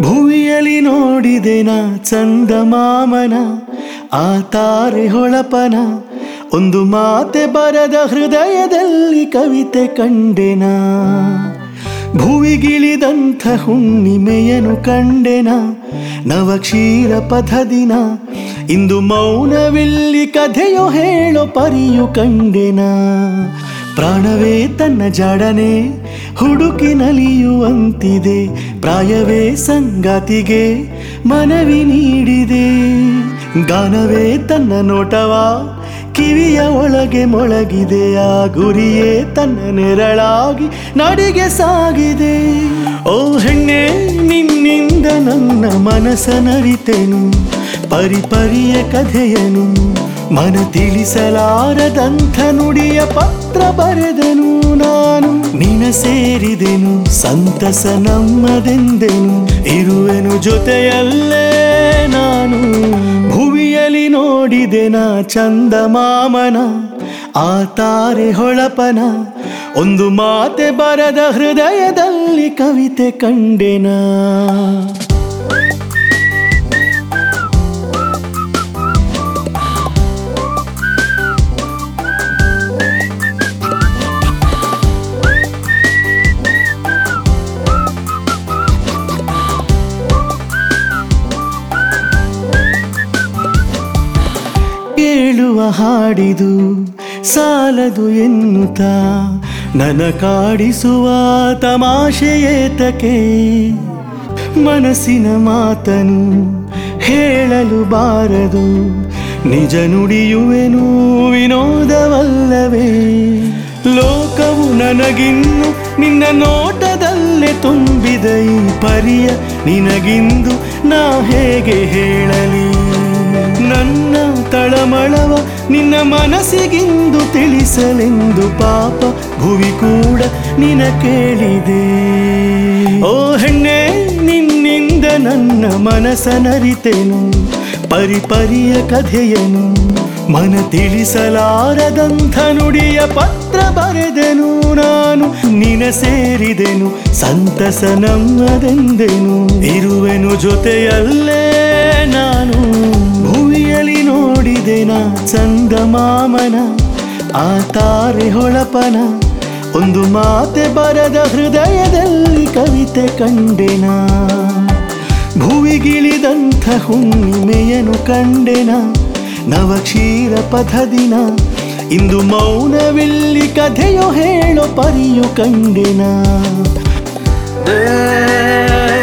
ಭುವಿಯಲ್ಲಿ ನೋಡಿದೆನ ಚಂದಮಾಮನ ಆ ತಾರೆ ಹೊಳಪನ ಒಂದು ಮಾತೆ ಬರದ ಹೃದಯದಲ್ಲಿ ಕವಿತೆ ಕಂಡೆನ ಭುವಿಗಿಳಿದಂಥ ಹುಣ್ಣಿಮೆಯನು ಕಂಡೆನ ನವಕ್ಷೀರ ಪಥದಿನ ಇಂದು ಮೌನವಿಲ್ಲಿ ಕಥೆಯೋ ಹೇಳೋ ಪರಿಯು ಕಂಡೆನ ಪ್ರಾಣವೇ ತನ್ನ ಜಾಡನೆ ಹುಡುಕಿ ನಲಿಯುವಂತಿದೆ ಪ್ರಾಯವೇ ಸಂಗಾತಿಗೆ ಮನವಿ ನೀಡಿದೆ ಗಾನವೇ ತನ್ನ ನೋಟವ ಕಿವಿಯ ಒಳಗೆ ಮೊಳಗಿದೆ ಆ ಗುರಿಯೇ ತನ್ನ ನೆರಳಾಗಿ ನಡಿಗೆ ಸಾಗಿದೆ ಓ ಹೆಣ್ಣೆ ನಿನ್ನಿಂದ ನನ್ನ ಮನಸ್ಸ ನರಿತೆನು ಪರಿಪರಿಯ ಕಥೆಯನು ಮನ ತಿಳಿಸಲಾರದಂಥ ನುಡಿಯ ಪತ್ರ ಬರೆದನು ನಾನು ನಿನ ಸೇರಿದೆನು ಸಂತಸ ನಮ್ಮದೆಂದೆನು ಇರುವೆನು ಜೊತೆಯಲ್ಲೇ ನಾನು ಭುವಿಯಲ್ಲಿ ನೋಡಿದೆನ ಚಂದಮಾಮನ ಆ ತಾರೆ ಹೊಳಪನ ಒಂದು ಮಾತೆ ಬರದ ಹೃದಯದಲ್ಲಿ ಕವಿತೆ ಕಂಡೆನಾ ಕೇಳುವ ಹಾಡಿದು ಸಾಲದು ಎನ್ನುತ್ತಾ ನನ ಕಾಡಿಸುವ ತಮಾಷೆಯೇತಕೆ ಮನಸ್ಸಿನ ಮಾತನು ಹೇಳಲು ಬಾರದು ನಿಜ ನುಡಿಯುವೆನು ವಿನೋದವಲ್ಲವೇ ಲೋಕವು ನನಗಿನ್ನು ನಿನ್ನ ನೋಟದಲ್ಲೇ ತುಂಬಿದ ಈ ಪರಿಯ ನಿನಗಿಂದು ನಾ ಹೇಗೆ ಹೇಳಲಿ ನನ್ನ ತಳಮಳವ ನಿನ್ನ ಮನಸ್ಸಿಗಿಂದು ತಿಳಿಸಲೆಂದು ಪಾಪ ಭುವಿ ಕೂಡ ನಿನ ಕೇಳಿದೆ ಓ ಹೆಣ್ಣೆ ನಿನ್ನಿಂದ ನನ್ನ ಮನಸ್ಸ ನರಿತೆನು ಪರಿಪರಿಯ ಕಥೆಯನು ಮನ ತಿಳಿಸಲಾರದಂಥ ನುಡಿಯ ಪತ್ರ ಬರೆದೆನು ನಾನು ನಿನ ಸೇರಿದೆನು ಸಂತಸ ನಮ್ಮದೆಂದೆನು ಇರುವೆನು ಜೊತೆಯಲ್ಲೇ ನಾನು ಭುವಿಯಲ್ಲಿ ನೋಡಿದೆನ ಚಂದಮಾಮನ ಆ ತಾರೆ ಹೊಳಪನ ಒಂದು ಮಾತೆ ಬರದ ಹೃದಯದಲ್ಲಿ ಕವಿತೆ ಕಂಡೆನ ಭುವಿಗಿಳಿದಂಥ ಹುಣ್ಣಿಮೆಯನು ಕಂಡೆನ ನವಕ್ಷೀರ ಪಥದಿನ ಇಂದು ಮೌನವಿಲ್ಲಿ ಕಥೆಯೋ ಹೇಳೋ ಪರಿಯು ಕಂಡೆನ